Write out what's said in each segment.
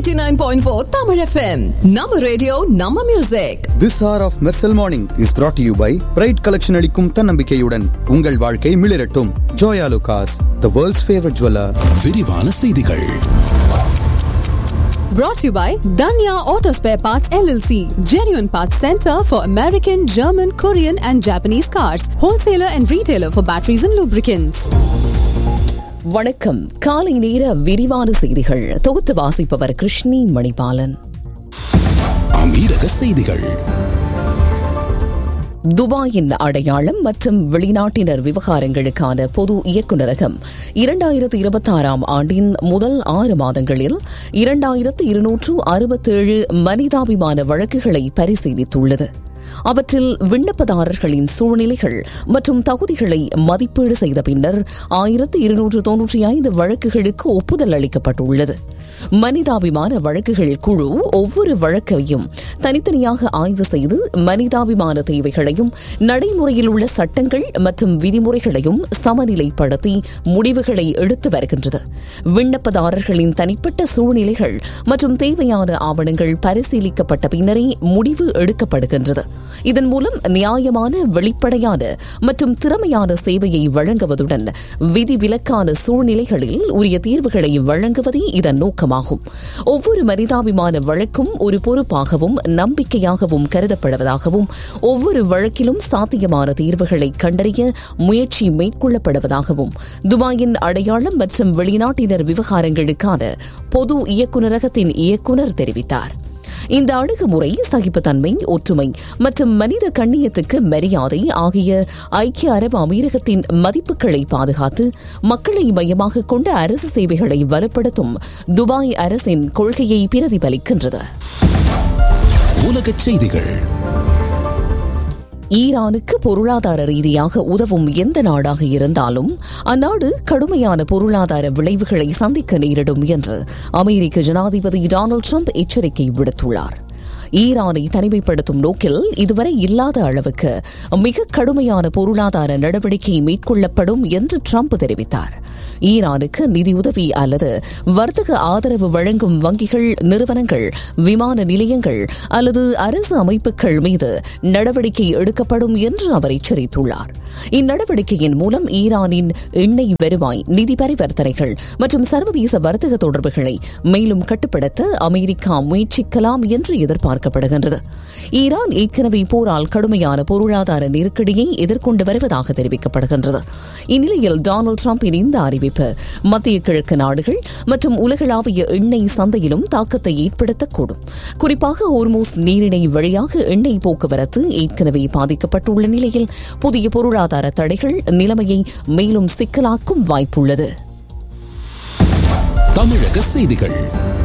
89.4 Tamil FM. நம்ம radio நம்ம music This hour of Mersal Morning is brought to you by Pride Collection அளிக்கும் தன்னம்பிக்கையுடன் உங்கள் வாழ்க்கை மிளிரட்டும் Joya லுகாஸ் the world's favorite jeweler விரிவான செய்திகள் brought to you by Danya Auto Spare Parts LLC. Genuine Parts Center for American, German, Korean and Japanese cars. Wholesaler and retailer for batteries and lubricants. வணக்கம் காலை நேர விரிவான செய்திகள் தொகுத்து வாசிப்பவர் கிருஷ்ணி மணிபாலன் அமீரக செய்திகள் துபாயின் அடையாளம் மற்றும் வெளிநாட்டினர் விவகாரங்களுக்கான பொது இயக்குநரகம் இரண்டாயிரத்து இருபத்தாறாம் ஆண்டின் முதல் ஆறு மாதங்களில் இரண்டாயிரத்து இருநூற்று அறுபத்தேழு மனிதாபிமான வழக்குகளை பரிசீலித்துள்ளது அவற்றில் விண்ணப்பதாரர்களின் சூழ்நிலைகள் மற்றும் தகுதிகளை மதிப்பீடு செய்த பின்னர் ஆயிரத்து இருநூற்று தொன்னூற்றி ஐந்து வழக்குகளுக்கு ஒப்புதல் அளிக்கப்பட்டுள்ளது மனிதாபிமான வழக்குகள் குழு ஒவ்வொரு வழக்கையும் தனித்தனியாக ஆய்வு செய்து மனிதாபிமான தேவைகளையும் நடைமுறையில் உள்ள சட்டங்கள் மற்றும் விதிமுறைகளையும் சமநிலைப்படுத்தி முடிவுகளை எடுத்து வருகின்றது விண்ணப்பதாரர்களின் தனிப்பட்ட சூழ்நிலைகள் மற்றும் தேவையான ஆவணங்கள் பரிசீலிக்கப்பட்ட பின்னரே முடிவு எடுக்கப்படுகின்றது இதன் மூலம் நியாயமான வெளிப்படையான மற்றும் திறமையான சேவையை வழங்குவதுடன் விதிவிலக்கான சூழ்நிலைகளில் உரிய தீர்வுகளை வழங்குவதே இதன் நோக்கமாகும் ஒவ்வொரு மனிதாபிமான வழக்கும் ஒரு பொறுப்பாகவும் நம்பிக்கையாகவும் கருதப்படுவதாகவும் ஒவ்வொரு வழக்கிலும் சாத்தியமான தீர்வுகளை கண்டறிய முயற்சி மேற்கொள்ளப்படுவதாகவும் துபாயின் அடையாளம் மற்றும் வெளிநாட்டினர் விவகாரங்களுக்கான பொது இயக்குநரகத்தின் இயக்குநர் தெரிவித்தார் இந்த அணுகுமுறை சகிப்புத்தன்மை ஒற்றுமை மற்றும் மனித கண்ணியத்துக்கு மரியாதை ஆகிய ஐக்கிய அரபு அமீரகத்தின் மதிப்புகளை பாதுகாத்து மக்களை மையமாக கொண்ட அரசு சேவைகளை வலுப்படுத்தும் துபாய் அரசின் கொள்கையை பிரதிபலிக்கின்றது உலகச் செய்திகள் ஈரானுக்கு பொருளாதார ரீதியாக உதவும் எந்த நாடாக இருந்தாலும் அந்நாடு கடுமையான பொருளாதார விளைவுகளை சந்திக்க நேரிடும் என்று அமெரிக்க ஜனாதிபதி டொனால்டு ட்ரம்ப் எச்சரிக்கை விடுத்துள்ளார் ஈரானை தனிமைப்படுத்தும் நோக்கில் இதுவரை இல்லாத அளவுக்கு மிக கடுமையான பொருளாதார நடவடிக்கை மேற்கொள்ளப்படும் என்று ட்ரம்ப் தெரிவித்தார் ஈரானுக்கு நிதியுதவி அல்லது வர்த்தக ஆதரவு வழங்கும் வங்கிகள் நிறுவனங்கள் விமான நிலையங்கள் அல்லது அரசு அமைப்புகள் மீது நடவடிக்கை எடுக்கப்படும் என்று அவர் எச்சரித்துள்ளார் இந்நடவடிக்கையின் மூலம் ஈரானின் எண்ணெய் வருவாய் நிதி பரிவர்த்தனைகள் மற்றும் சர்வதேச வர்த்தக தொடர்புகளை மேலும் கட்டுப்படுத்த அமெரிக்கா முயற்சிக்கலாம் என்று எதிர்பார்க்கப்படுகின்றது ஈரான் ஏற்கனவே போரால் கடுமையான பொருளாதார நெருக்கடியை எதிர்கொண்டு வருவதாக தெரிவிக்கப்படுகின்றது இந்நிலையில் டொனால்டு டிரம்பின் இந்த அறிவிப்பு மத்திய கிழக்கு நாடுகள் மற்றும் உலகளாவிய எண்ணெய் சந்தையிலும் தாக்கத்தை ஏற்படுத்தக்கூடும் குறிப்பாக ஹோர்மோஸ் நீரிணை வழியாக எண்ணெய் போக்குவரத்து ஏற்கனவே பாதிக்கப்பட்டுள்ள நிலையில் புதிய பொருளாதார தடைகள் நிலைமையை மேலும் சிக்கலாக்கும் வாய்ப்புள்ளது தமிழக செய்திகள்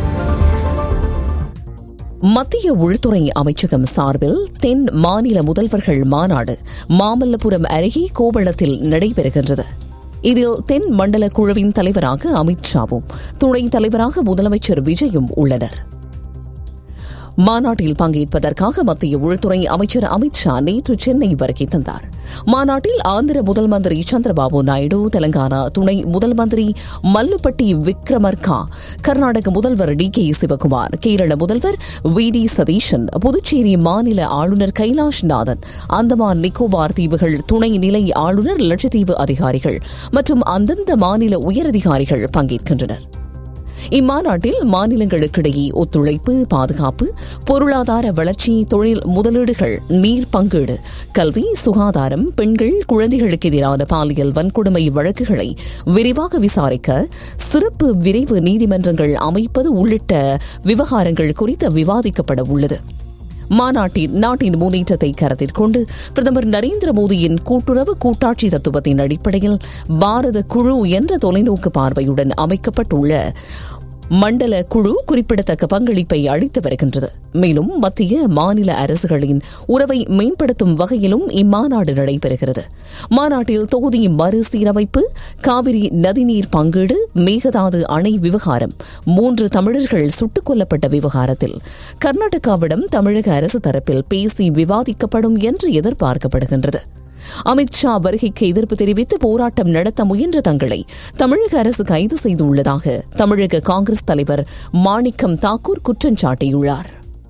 மத்திய உள்துறை அமைச்சகம் சார்பில் தென் மாநில முதல்வர்கள் மாநாடு மாமல்லபுரம் அருகே கோவளத்தில் நடைபெறுகின்றது இதில் தென் மண்டல குழுவின் தலைவராக அமித்ஷாவும் துணைத் தலைவராக முதலமைச்சர் விஜயும் உள்ளனர் மாநாட்டில் பங்கேற்பதற்காக மத்திய உள்துறை அமைச்சர் அமித்ஷா நேற்று சென்னை வருகை தந்தார் மாநாட்டில் ஆந்திர முதல் மந்திரி சந்திரபாபு நாயுடு தெலங்கானா துணை முதல் மந்திரி மல்லுப்பட்டி விக்ரமர்கா கர்நாடக முதல்வர் டி கே சிவகுமார் கேரள முதல்வர் வி டி சதீஷன் புதுச்சேரி மாநில ஆளுநர் கைலாஷ் நாதன் அந்தமான் நிக்கோபார் தீவுகள் துணை நிலை ஆளுநர் லட்சத்தீவு அதிகாரிகள் மற்றும் அந்தந்த மாநில உயரதிகாரிகள் பங்கேற்கின்றனர் இம்மாநாட்டில் மாநிலங்களுக்கிடையே ஒத்துழைப்பு பாதுகாப்பு பொருளாதார வளர்ச்சி தொழில் முதலீடுகள் நீர் பங்கீடு கல்வி சுகாதாரம் பெண்கள் குழந்தைகளுக்கு எதிரான பாலியல் வன்கொடுமை வழக்குகளை விரிவாக விசாரிக்க சிறப்பு விரைவு நீதிமன்றங்கள் அமைப்பது உள்ளிட்ட விவகாரங்கள் குறித்து விவாதிக்கப்பட உள்ளது மாநாட்டின் நாட்டின் முன்னேற்றத்தை கருத்தில் கொண்டு பிரதமர் நரேந்திர மோடியின் கூட்டுறவு கூட்டாட்சி தத்துவத்தின் அடிப்படையில் பாரத குழு என்ற தொலைநோக்கு பார்வையுடன் அமைக்கப்பட்டுள்ள மண்டல குழு குறிப்பிடத்தக்க பங்களிப்பை அளித்து வருகின்றது மேலும் மத்திய மாநில அரசுகளின் உறவை மேம்படுத்தும் வகையிலும் இம்மாநாடு நடைபெறுகிறது மாநாட்டில் தொகுதி மறுசீரமைப்பு காவிரி நதிநீர் பங்கீடு மேகதாது அணை விவகாரம் மூன்று தமிழர்கள் சுட்டுக் கொல்லப்பட்ட விவகாரத்தில் கர்நாடகாவிடம் தமிழக அரசு தரப்பில் பேசி விவாதிக்கப்படும் என்று எதிர்பார்க்கப்படுகின்றது அமித் ஷா வருகைக்கு எதிர்ப்பு தெரிவித்து போராட்டம் நடத்த முயன்ற தங்களை தமிழக அரசு கைது செய்துள்ளதாக தமிழக காங்கிரஸ் தலைவர் மாணிக்கம் தாக்கூர் குற்றம் சாட்டியுள்ளார்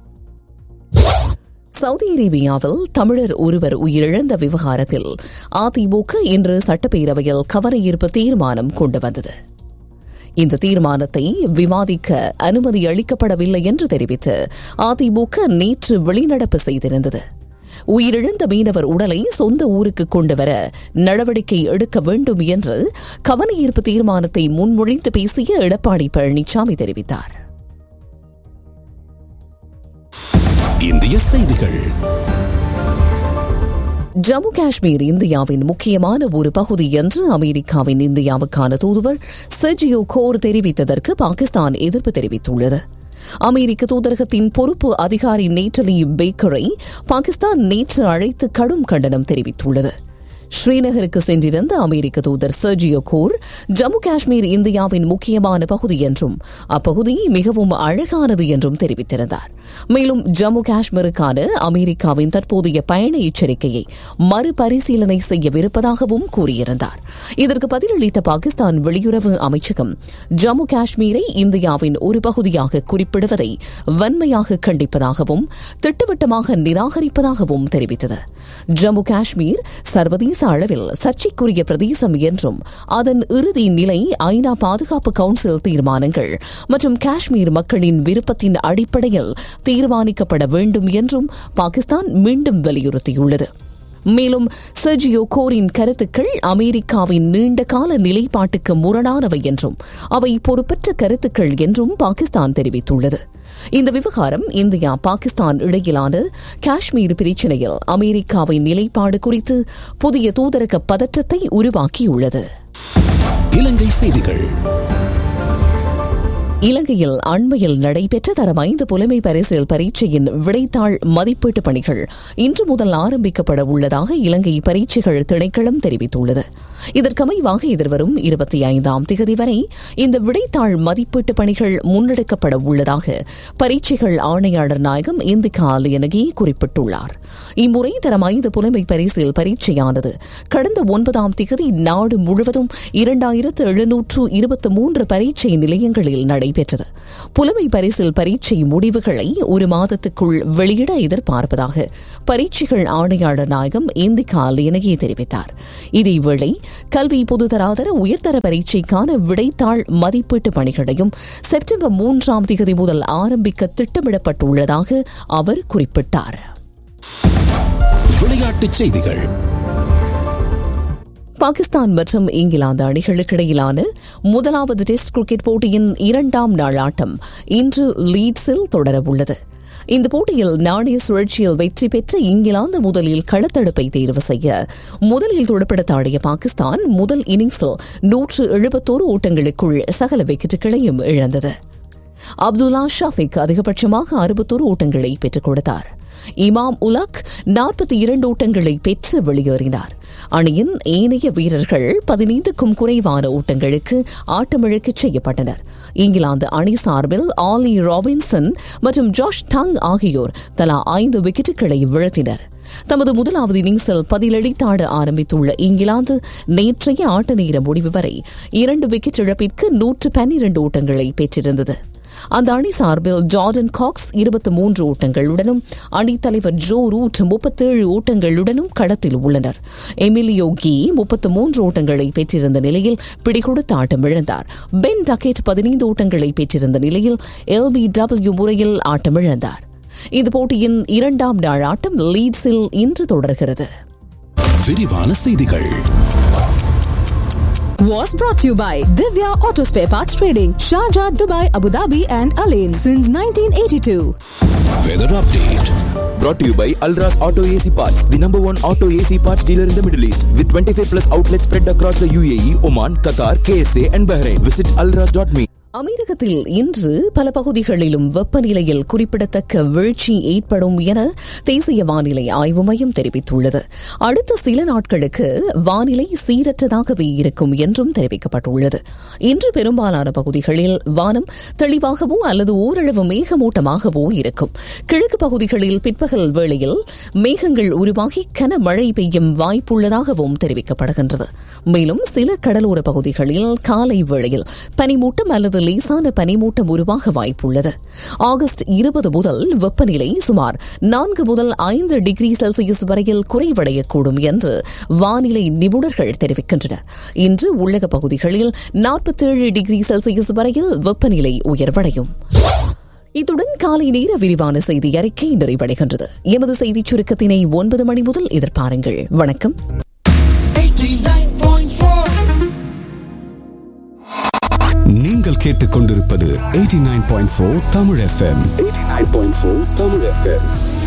சவுதி அரேபியாவில் தமிழர் ஒருவர் உயிரிழந்த விவகாரத்தில் அதிமுக இன்று சட்டப்பேரவையில் கவனஈர்ப்பு தீர்மானம் கொண்டு வந்தது இந்த தீர்மானத்தை விவாதிக்க அனுமதி அளிக்கப்படவில்லை என்று தெரிவித்து அதிமுக நேற்று வெளிநடப்பு செய்திருந்தது உயிரிழந்த மீனவர் உடலை சொந்த ஊருக்கு கொண்டு வர நடவடிக்கை எடுக்க வேண்டும் என்று கவனஈர்ப்பு தீர்மானத்தை முன்மொழிந்து பேசிய எடப்பாடி பழனிசாமி தெரிவித்தார் இந்திய செய்திகள் ஜம்மு காஷ்மீர் இந்தியாவின் முக்கியமான ஒரு பகுதி என்று அமெரிக்காவின் இந்தியாவுக்கான தூதுவர் செர்ஜியோ கோர் தெரிவித்ததற்கு பாகிஸ்தான் எதிர்ப்பு தெரிவித்துள்ளது அமெரிக்க தூதரகத்தின் பொறுப்பு அதிகாரி நேட்டலி பேக்கரை பாகிஸ்தான் நேற்று அழைத்து கடும் கண்டனம் தெரிவித்துள்ளது ஸ்ரீநகருக்கு சென்றிருந்த அமெரிக்க தூதர் சர்ஜியோ கோர் ஜம்மு காஷ்மீர் இந்தியாவின் முக்கியமான பகுதி என்றும் அப்பகுதி மிகவும் அழகானது என்றும் தெரிவித்திருந்தார் மேலும் ஜம்மு காஷ்மீருக்கான அமெரிக்காவின் தற்போதைய பயண எச்சரிக்கையை மறுபரிசீலனை செய்யவிருப்பதாகவும் கூறியிருந்தார் இதற்கு பதிலளித்த பாகிஸ்தான் வெளியுறவு அமைச்சகம் ஜம்மு காஷ்மீரை இந்தியாவின் ஒரு பகுதியாக குறிப்பிடுவதை வன்மையாக கண்டிப்பதாகவும் திட்டவட்டமாக நிராகரிப்பதாகவும் தெரிவித்தது ஜம்மு காஷ்மீர் சர்வதேச அளவில் சர்ச்சைக்குரிய பிரதேசம் என்றும் அதன் இறுதி நிலை ஐநா பாதுகாப்பு கவுன்சில் தீர்மானங்கள் மற்றும் காஷ்மீர் மக்களின் விருப்பத்தின் அடிப்படையில் தீர்மானிக்கப்பட வேண்டும் என்றும் பாகிஸ்தான் மீண்டும் வலியுறுத்தியுள்ளது மேலும் செர்ஜியோ கோரின் கருத்துக்கள் அமெரிக்காவின் நீண்டகால நிலைப்பாட்டுக்கு முரணானவை என்றும் அவை பொறுப்பற்ற கருத்துக்கள் என்றும் பாகிஸ்தான் தெரிவித்துள்ளது இந்த விவகாரம் இந்தியா பாகிஸ்தான் இடையிலான காஷ்மீர் பிரச்சினையில் அமெரிக்காவின் நிலைப்பாடு குறித்து புதிய தூதரக பதற்றத்தை உருவாக்கியுள்ளது இலங்கை செய்திகள் இலங்கையில் அண்மையில் நடைபெற்ற தரம் ஐந்து புலமை பரிசில் பரீட்சையின் விடைத்தாள் மதிப்பீட்டு பணிகள் இன்று முதல் ஆரம்பிக்கப்பட உள்ளதாக இலங்கை பரீட்சைகள் திணைக்களம் தெரிவித்துள்ளது இதற்கமைவாக எதிர்வரும் இருபத்தி ஐந்தாம் திகதி வரை இந்த விடைத்தாள் மதிப்பீட்டு பணிகள் முன்னெடுக்கப்பட உள்ளதாக பரீட்சைகள் ஆணையாளர் நாயகம் இந்திகா லியனகி குறிப்பிட்டுள்ளார் இம்முறை தரம் ஐந்து புலமை பரிசில் பரீட்சையானது கடந்த ஒன்பதாம் திகதி நாடு முழுவதும் இரண்டாயிரத்து எழுநூற்று இருபத்தி மூன்று பரீட்சை நிலையங்களில் நடைபெற்றது புலமை பரிசில் பரீட்சை முடிவுகளை ஒரு மாதத்துக்குள் வெளியிட எதிர்பார்ப்பதாக பரீட்சைகள் ஆணையாளர் நாயகம் இந்திகா லியனகி தெரிவித்தார் இதேவேளை கல்வி பொதுதராதர உயர்தர பரீட்சைக்கான விடைத்தாள் மதிப்பீட்டு பணிகளையும் செப்டம்பர் மூன்றாம் தேதி முதல் ஆரம்பிக்க திட்டமிடப்பட்டுள்ளதாக அவர் குறிப்பிட்டார் விளையாட்டுச் செய்திகள் பாகிஸ்தான் மற்றும் இங்கிலாந்து அணிகளுக்கிடையிலான முதலாவது டெஸ்ட் கிரிக்கெட் போட்டியின் இரண்டாம் நாள் ஆட்டம் இன்று லீட்ஸில் தொடரவுள்ளது இந்த போட்டியில் நாணய சுழற்சியில் வெற்றி பெற்ற இங்கிலாந்து முதலில் களத்தடுப்பை தேர்வு செய்ய முதலில் துடுப்படுத்தாடிய பாகிஸ்தான் முதல் இன்னிங்ஸில் நூற்று எழுபத்தோரு ஓட்டங்களுக்குள் சகல விக்கெட்டுகளையும் இழந்தது அப்துல்லா ஷாஃபிக் அதிகபட்சமாக அறுபத்தோரு ஓட்டங்களை பெற்றுக் கொடுத்தார் இமாம் உலக் நாற்பத்தி இரண்டு ஓட்டங்களை பெற்று வெளியேறினார் அணியின் ஏனைய வீரர்கள் பதினைந்துக்கும் குறைவான ஓட்டங்களுக்கு ஆட்டமிழக்கச் செய்யப்பட்டனர் இங்கிலாந்து அணி சார்பில் ஆலி ராபின்சன் மற்றும் ஜாஷ் டங் ஆகியோர் தலா ஐந்து விக்கெட்டுகளை வீழ்த்தினர் தமது முதலாவது இன்னிங்ஸில் பதிலளித்தாட ஆரம்பித்துள்ள இங்கிலாந்து நேற்றைய ஆட்ட நேர முடிவு வரை இரண்டு விக்கெட் இழப்பிற்கு நூற்று பன்னிரண்டு ஓட்டங்களை பெற்றிருந்தது அந்த அணி சார்பில் ஜார்டன் காக்ஸ் இருபத்தி மூன்று ஓட்டங்களுடனும் அணித்தலைவர் ஜோ ரூட் முப்பத்தேழு ஓட்டங்களுடனும் களத்தில் உள்ளனர் எமிலியோ கி முப்பத்து மூன்று ஓட்டங்களை பெற்றிருந்த நிலையில் பிடிகொடுத்த ஆட்டம் இழந்தார் பென் டக்கெட் பதினைந்து ஓட்டங்களை பெற்றிருந்த நிலையில் எல்பி டபிள்யூ முறையில் ஆட்டமிழந்தார் இந்த போட்டியின் இரண்டாம் நாள் ஆட்டம் லீட்ஸில் இன்று தொடர்கிறது விரிவான செய்திகள் Was brought to you by Divya Auto Spare Parts Trading, Sharjah, Dubai, Abu Dhabi, and Alain since 1982. Weather update Brought to you by Alras Auto AC Parts, the number one auto AC parts dealer in the Middle East, with 25 plus outlets spread across the UAE, Oman, Qatar, KSA, and Bahrain. Visit alras.me. அமெரிக்கத்தில் இன்று பல பகுதிகளிலும் வெப்பநிலையில் குறிப்பிடத்தக்க வீழ்ச்சி ஏற்படும் என தேசிய வானிலை ஆய்வு மையம் தெரிவித்துள்ளது அடுத்த சில நாட்களுக்கு வானிலை சீரற்றதாகவே இருக்கும் என்றும் தெரிவிக்கப்பட்டுள்ளது இன்று பெரும்பாலான பகுதிகளில் வானம் தெளிவாகவோ அல்லது ஓரளவு மேகமூட்டமாகவோ இருக்கும் கிழக்கு பகுதிகளில் பிற்பகல் வேளையில் மேகங்கள் உருவாகி கனமழை பெய்யும் வாய்ப்புள்ளதாகவும் தெரிவிக்கப்படுகின்றது மேலும் சில கடலோர பகுதிகளில் காலை வேளையில் பனிமூட்டம் அல்லது லேசான பனிமூட்டம் உருவாக வாய்ப்புள்ளது ஆகஸ்ட் இருபது முதல் வெப்பநிலை சுமார் நான்கு முதல் ஐந்து டிகிரி செல்சியஸ் வரையில் குறைவடையக்கூடும் என்று வானிலை நிபுணர்கள் தெரிவிக்கின்றனர் இன்று உள்ளக பகுதிகளில் நாற்பத்தேழு டிகிரி செல்சியஸ் வரையில் வெப்பநிலை உயர்வடையும் இத்துடன் காலை நேர விரிவான செய்தி அறிக்கை நிறைவடைகின்றது எமது செய்திச் சுருக்கத்தினை ஒன்பது மணி முதல் எதிர்பாருங்கள் வணக்கம் நீங்கள் கேட்டுக்கொண்டிருப்பது 89.4 Tamil FM 89.4 Tamil FM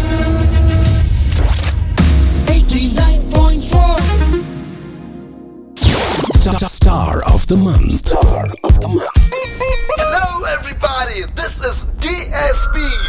Star of the month. Star of the month. Hello, everybody. This is DSP.